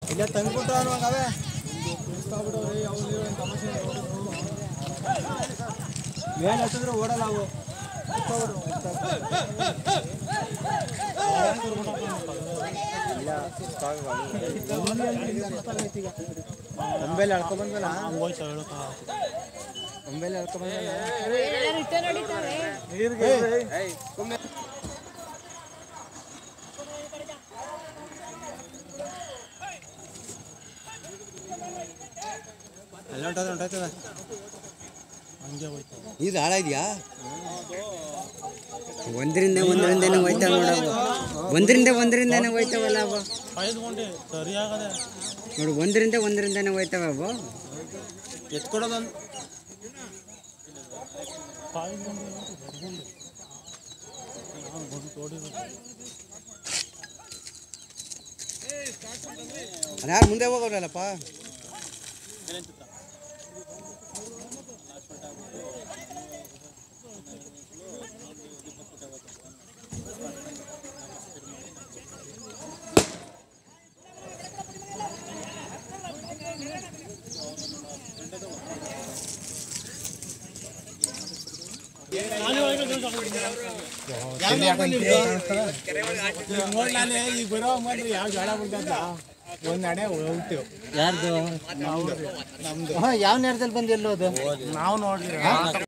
ಇಲ್ಲೇ ತಂದ್ಬಿಟ್ಟು ಅವೇ ಮೇಲೆ ಹತ್ತಿದ್ರೆ ಓಡಲ್ಲ ಅವು ಅಂಬೆಲೆ ಎಳ್ಕೊಂಬಂದ್ವಲ್ಲ ಅಂಬೆಲೆ ಎಳ್ಕೊಂಬಂದ್ವಲ್ಲ ರಿಟರ್ನ್ ಹೊಡಿತಾರೆ ಎಲ್ಲ ಹೊಂಟದ ಹೊಂಟದ ಇದು ಹಾಳ ಇದೆಯಾ ಒಂದರಿಂದ ಒಂದರಿಂದನೇ ಹೋಯ್ತಾವ ನೋಡವು ಒಂದರಿಂದ ಒಂದರಿಂದನೇ ಹೋಯ್ತಾವಲ್ಲ ಅವು ನೋಡು ಒಂದರಿಂದ ಒಂದರಿಂದನೇ ಹೋಯ್ತಾವ ಅವು ಎತ್ಕೊಡೋದೊಂದು ಯಾರು ಮುಂದೆ ಹೋಗೋರಲ್ಲಪ್ಪ ನೋಡ್ಲಾನೆ ಈಗ ಬರೋ ಬಂದ್ರೆ ಯಾವ ಜೋಳ ಬಿಡ್ತದ ಒಂದ್ ನಡೆ ಹೋಗ್ತೇವೆ ಯಾರ್ದು ನಮ್ದು ನಮ್ದು ಯಾವ ನೇರದಲ್ಲಿ ಬಂದು ಎಲ್ಲೋದು ನಾವು ನೋಡ್ರಿ